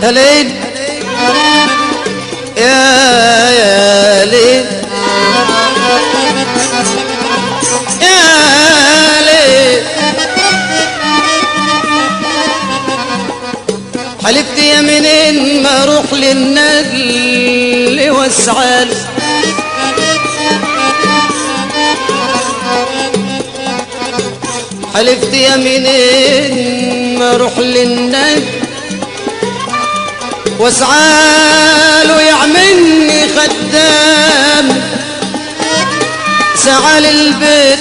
يا ليل يا يا ليل يا ليل حلفت يا منين ما اروح للنجل واسعال حلفت يا منين ما اروح للنجل واسعاله يعملني خدام سعى للبيت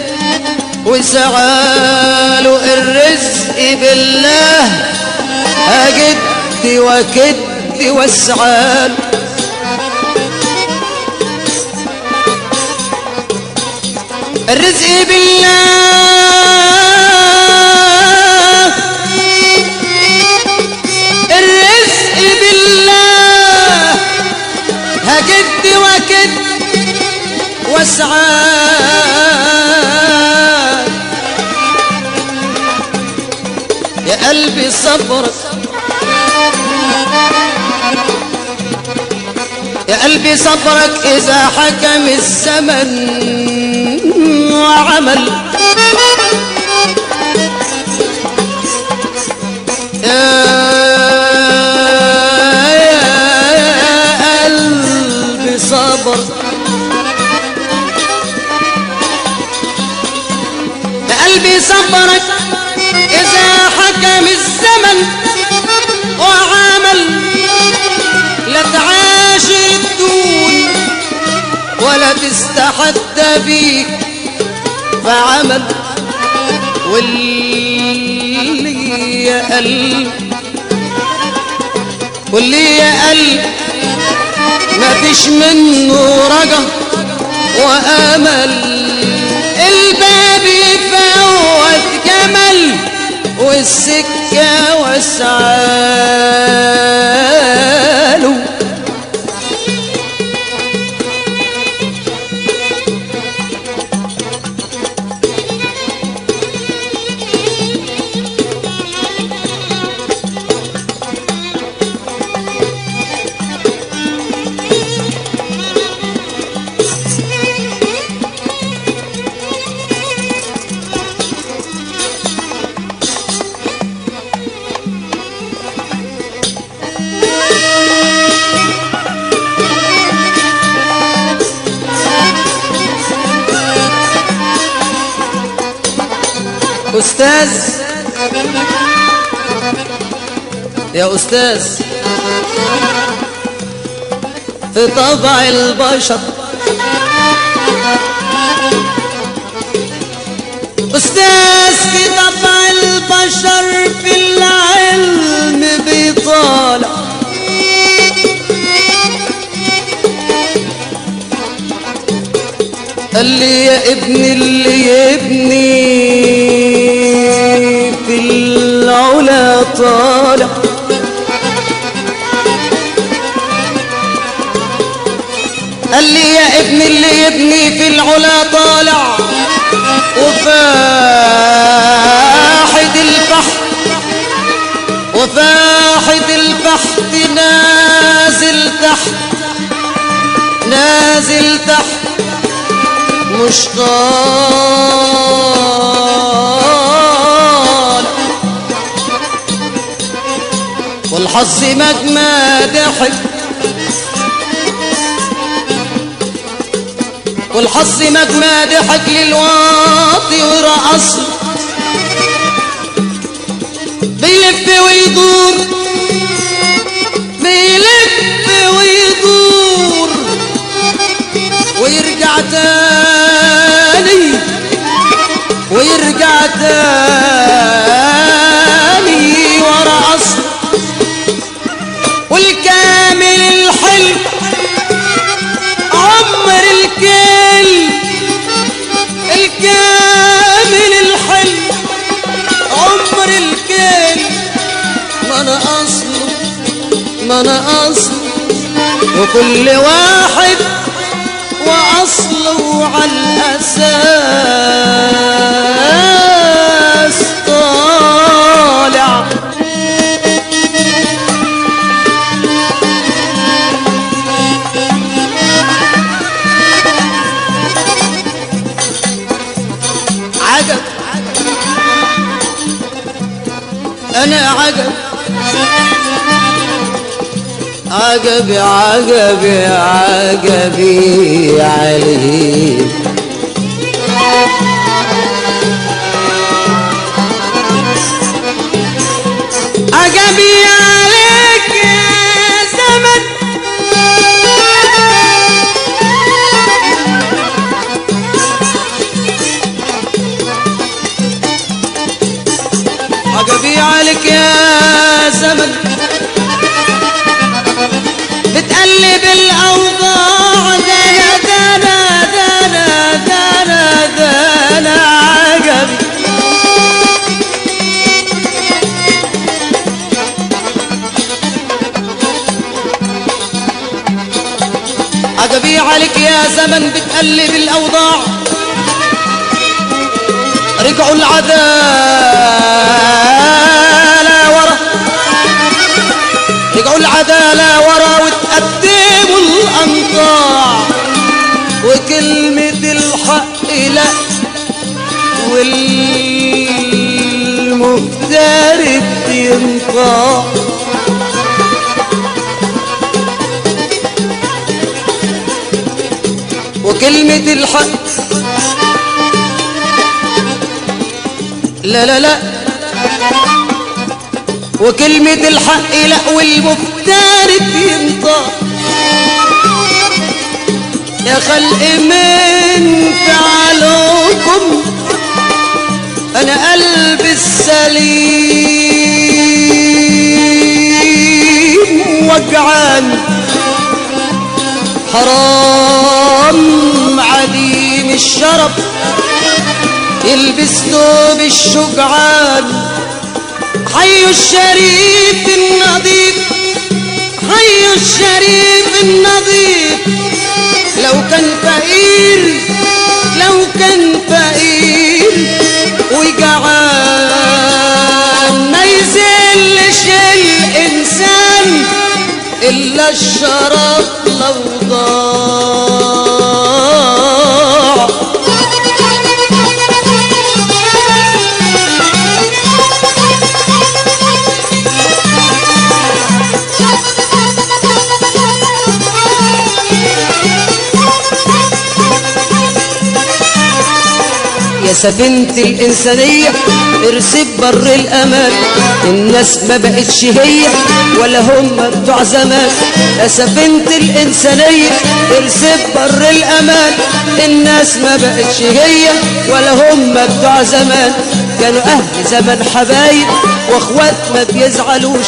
وسعاله الرزق بالله أجد وكد واسعال الرزق بالله الرزق بالله هجد وكد واسعال يا قلبي صبرك يا قلبي صبرك إذا حكم الزمن وعمل يا يا قلبي صبر يا قلبي صبرك إذا حكم الزمن وعمل لا تعاش الدون ولا تستحد بيك فعمل واللي يا قلب واللي يا قلب ما فيش منه رجا وامل الباب يفوت جمل والسكه وسعاله أستاذ يا أستاذ في طبع البشر أستاذ في طبع البشر في العلم بيطالع قال لي يا ابني اللي يبني في العلا طالع قال لي يا ابني اللي يبني في العلا طالع وفاحد البحر وفاحد البحر نازل تحت نازل تحت مش طال والحظ مجمع ضحك والحظ مجمع ضحك للواطي ورقص بيلف ويدور بيلف ويدور ويرجع تاني ويرجع تاني ورا اصل والكامل الحلم عمر الكل الكامل الحلم عمر الكل ما انا اصله ما انا اصله وكل واحد وأصله على الأساس طالع انا عجب عجبي عجبي عجبي عليه عجبي عليك يا زمن عجبي عليك يا زمن بتقلب الاوضاع دانا دانا دانا دانا دانا عجبي عجبي عليك يا زمن بتقلب الاوضاع رجعوا العدالة ورا رجعوا العدالة ورا وتقدموا الأنطاع وكلمة الحق لا والمفترض ينطاع وكلمة الحق لا لا لا وكلمة الحق لا والمفترض ينطق يا خلق من فعلكم انا قلبي السليم وجعان حرام عديم الشرف يلبس ثوب الشجعان حي الشريف النظيف حي الشريف النظيف لو كان فقير لو كان فقير وجعان ما يزلش الإنسان إلا الشرف لو ضاع يا سفينة الإنسانية ارسب بر الأمان الناس ما بقتش هي ولا هم بتوع زمان يا سفينة الإنسانية ارسب بر الأمان الناس ما بقتش هي ولا هم بتوع زمان كانوا أهل زمان حبايب واخوات ما بيزعلوش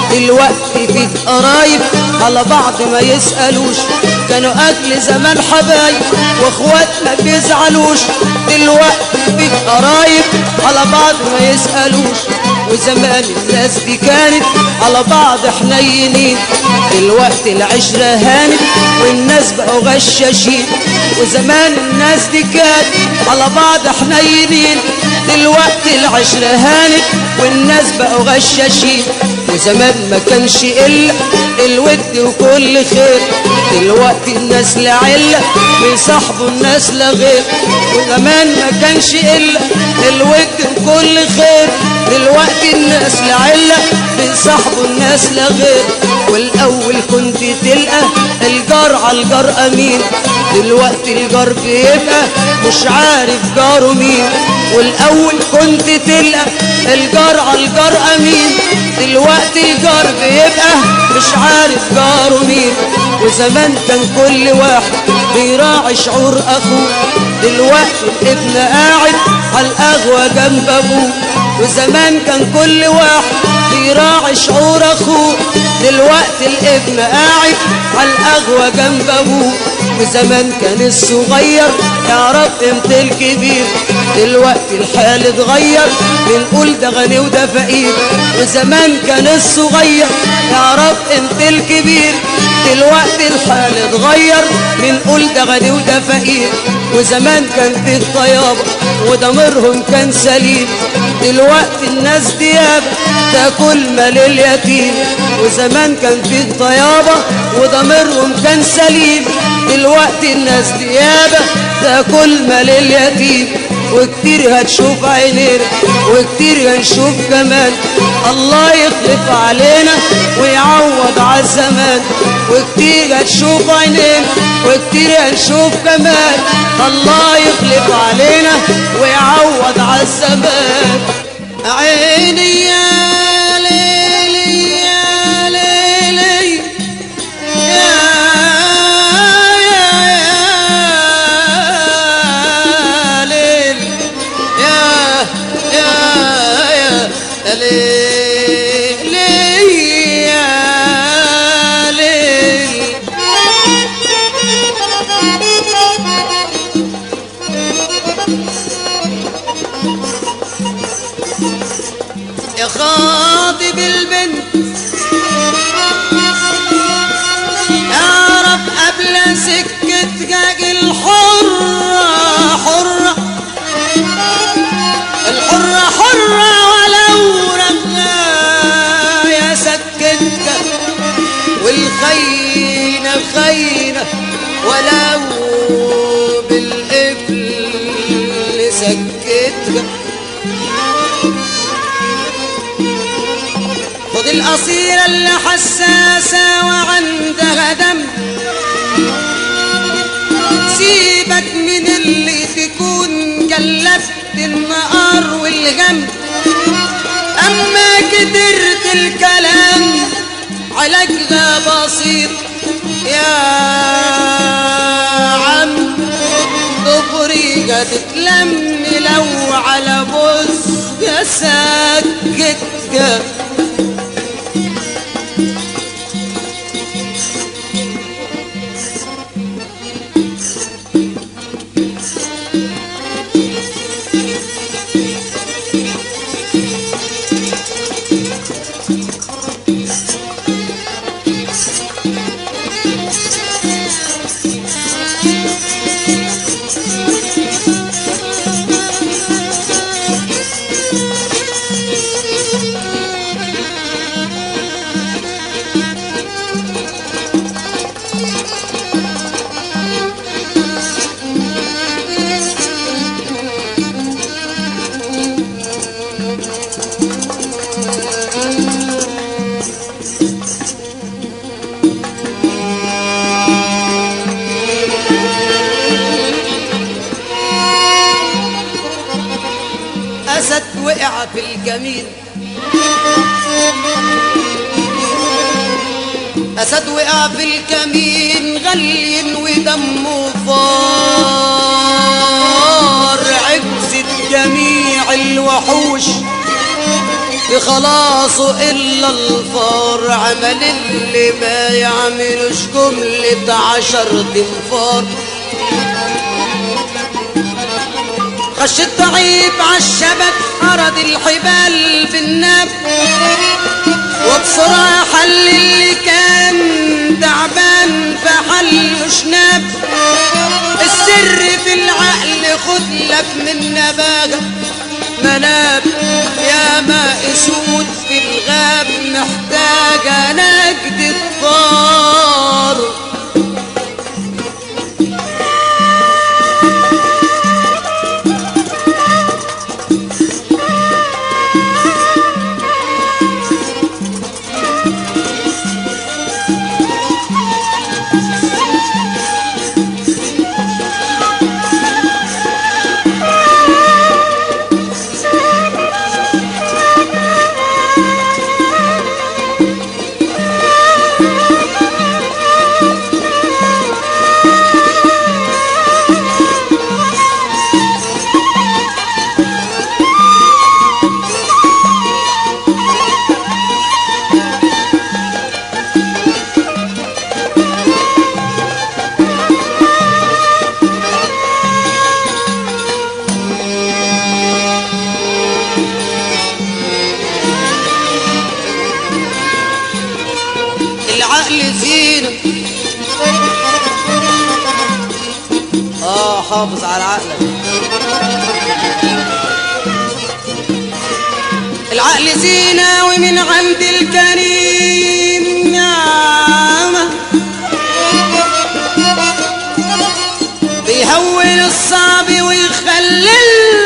دلوقتي فيه قرايب على بعض ما يسألوش كانوا أهل زمان حبايب واخوات ما بيزعلوش دلوقتي فيه قرايب على بعض ما يسألوش وزمان الناس دي كانت على بعض حنينين دلوقتي العشرة هانت والناس بقوا غشاشين وزمان الناس دي كانت على بعض حنينين دلوقتي العشرة هانت والناس بقوا غشاشين وزمان ما كانش إلا الود وكل خير دلوقتي الناس لعلة بيصاحبوا الناس لغير وزمان ما كانش إلا الود وكل خير دلوقتي الناس لعلة بيصاحبوا الناس لغير والأول كنت تلقى الجار على الجار أمين دلوقتي الجار بيبقى مش عارف جاره مين والأول كنت تلقى الجار على الجار أمين دلوقتي الجار بيبقى مش عارف جاره مين وزمان كان كل واحد بيراعي شعور أخوه دلوقتي الابن قاعد على القهوة جنب أبوه وزمان كان كل واحد بيراعي شعور أخوه دلوقتي الابن قاعد على القهوة جنب أبوه وزمان كان الصغير يعرف قيمة الكبير دلوقتي الحال اتغير بنقول ده غني وده فقير وزمان كان الصغير يعرف قيمة الكبير دلوقتي الحال اتغير بنقول ده غني وده فقير وزمان كان فيه طيابة وضميرهم كان سليم دلوقتي الناس ديابة تاكل مال اليتيم وزمان كان فيه طيابة وضميرهم كان سليم دلوقتي الناس ديابة تاكل مال اليتيم وكتير هتشوف عينينا وكتير هنشوف كمان الله يخلف علينا ويعوض عالزمان وكتير هتشوف عينينا وكتير هنشوف كمان الله يخلف علينا ويعوض عالزمان عيني يا ليلي يا ليلي يا يا يا ليل يا يا يا ليل يا ليل يا خاطب البنت اعرف قبل سكتك الحرة حرة الحرة حرة ولو رغاية سكتك والخينة خينة ولو بالقبل سكتك خد الأصيلة اللي حساسة وعندها دم سيبك من اللي تكون جلفت النقار والغم أما كترت الكلام علاجها بسيط يا عم ضفري تتلم لو على بص يا سكتك أسد وقع في الجميل أسد وقع في الكمين غلين ودمه فار عجزت جميع الوحوش بخلاصه إلا الفار عمل اللي ما يعملوش جملة عشر تنفار خش الضعيف عالشبك أرد الحبال بالناب وبسرعة حل اللي كان تعبان فحل شناب السر في العقل خد لك من نباغة مناب يا ماء اسود في الغاب محتاجة نجدة فار العقل زينة اه حافظ على عقلك العقل زينة ومن عند الكريم نعمة بيهون الصعب ويخلي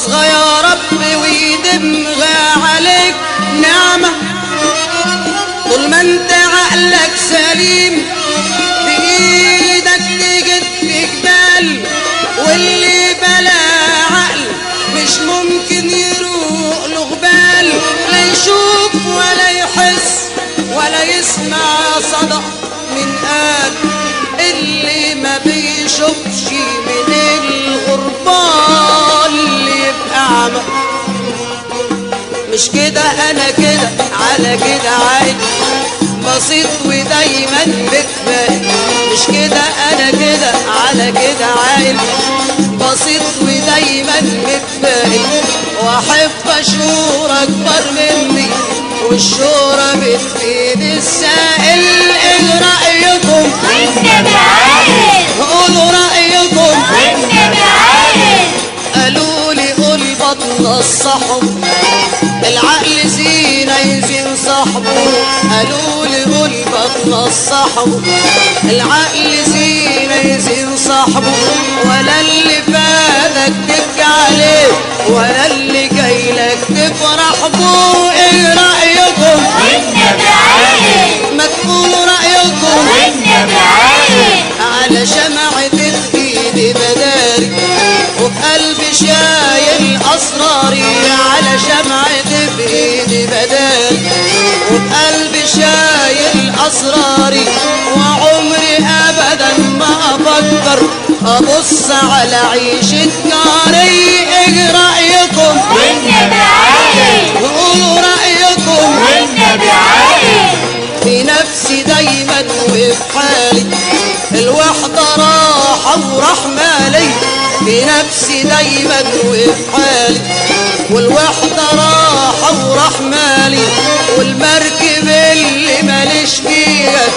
احفظها يا رب ويدمغها عليك نعمة طول ما انت عقلك سليم بإيدك تجد جبال واللي بلا عقل مش ممكن يروق له غبال لا يشوف ولا يحس ولا يسمع صدى من قال اللي ما بيشوفش من الغربال اللي يبقى أعمى مش كده انا كده على كده عادي بسيط ودايما بتفائل مش كده انا كده على كده عايل بسيط ودايما متفائل واحب اشور اكبر مني والشورى بتفيد السائل ايه رايكم والنبي عايز قولوا رايكم والنبي عايز قالوا لي قول بطن الصحب العقل زينة يزين صاحبه قالوا لي قول بطن الصحب العقل زينة يزين صاحبه ولا اللي فاتك تبكي عليه ولا اللي جاي لك تفرح بيه ايه رأيكم والنبي عايز ما تقولوا رأيكم والنبي عايز على شمعة ايدي بداري وقلبي شايل اسراري على شمعة بايدي بداري وقلبي شايل اسراري وعمري ابدا ما افكر ابص على عيشة جاري ايه رايكم والنبي عايز قولوا رايكم والنبي عايز في نفسي دايما وفي حالي الوحدة راحة ورحمة لي في نفسي دايما وفي حالي والوحدة راحة ورحمة لي والمركب اللي ماليش فيها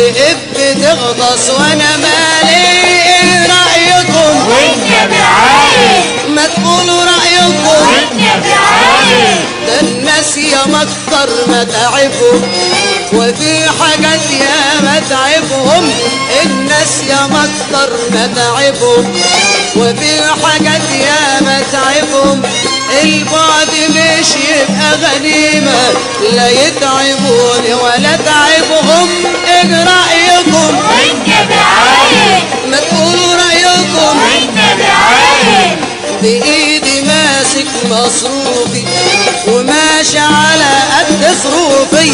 تقب تغطس وانا مالي ايه رأيكم والنبي عايز ما تقولوا رأيكم والنبي عايز ده الناس يا مكتر ما تعبهم وفي حاجات يا ما تعبهم الناس يا مكتر ما تعبهم وفي حاجات يا ما تعبهم البعد مش يبقى غنيمة لا يتعبوني ولا تعبهم ايه رأيكم والنبي عايز ما تقولوا رأيكم والنبي عايز بإيدي ماسك مصروفي وماشي على قد ظروفي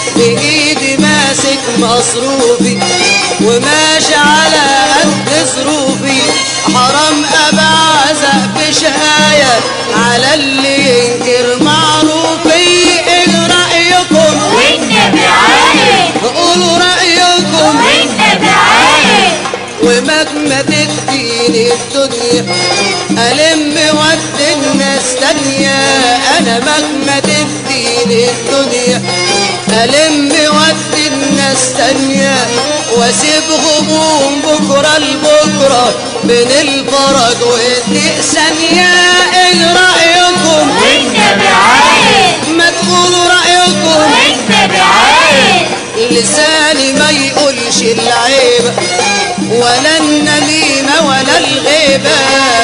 بإيدي ماسك مصروفي وماشي على قد ظروفي حرام أبعزق بشهاية على اللي ينكر معروفي إيه رأيكم والنبي عايز قولوا رأيكم والنبي عايز ومهما تديني الدنيا ألم ود الناس تانية أنا مهما تديني الدنيا ألم ود الناس تانية واسيب غموم بكرة لبكرة بين الفرج والضيق ثانية ايه رأيكم والنبي عايز ما تقولوا رأيكم والنبي عايز لساني ما يقولش العيب ولا النميمة ولا الغيبة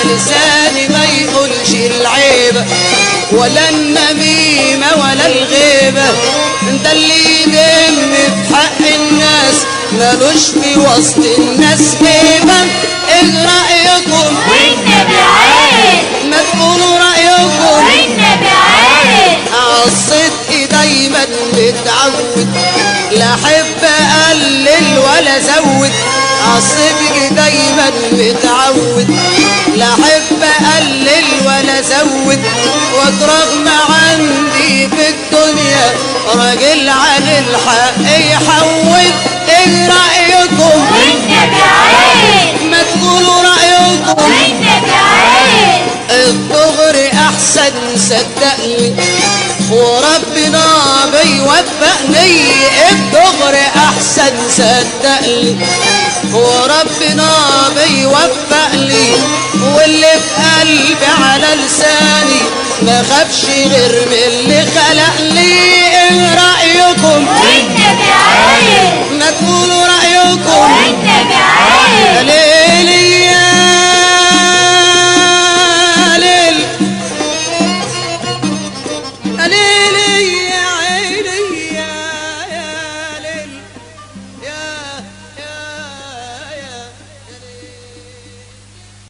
لساني ما يقولش العيب ولا النميمة ولا الغيبة انت اللي يدم في حق الناس ملوش في وسط الناس هيبة ايه رأيكم والنبي عايز ما تقولوا رأيكم والنبي عايز عالصدق دايما متعود لا احب اقلل ولا ازود عالصدق دايما متعود لا احب اقلل ولا ازود واترغم عندي في الدنيا راجل عن الحق يحود ايه رايكم والنبي عايز ما تقولوا رايكم والنبي عايز الدغري احسن صدقني وربنا بيوفقني الدغري احسن صدقني وربنا بيوفقني واللي في قلبي على لساني ما خافش غير من اللي خلقني ايه رايكم والنبي عايز ما تقولوا رايكم والنبي عايز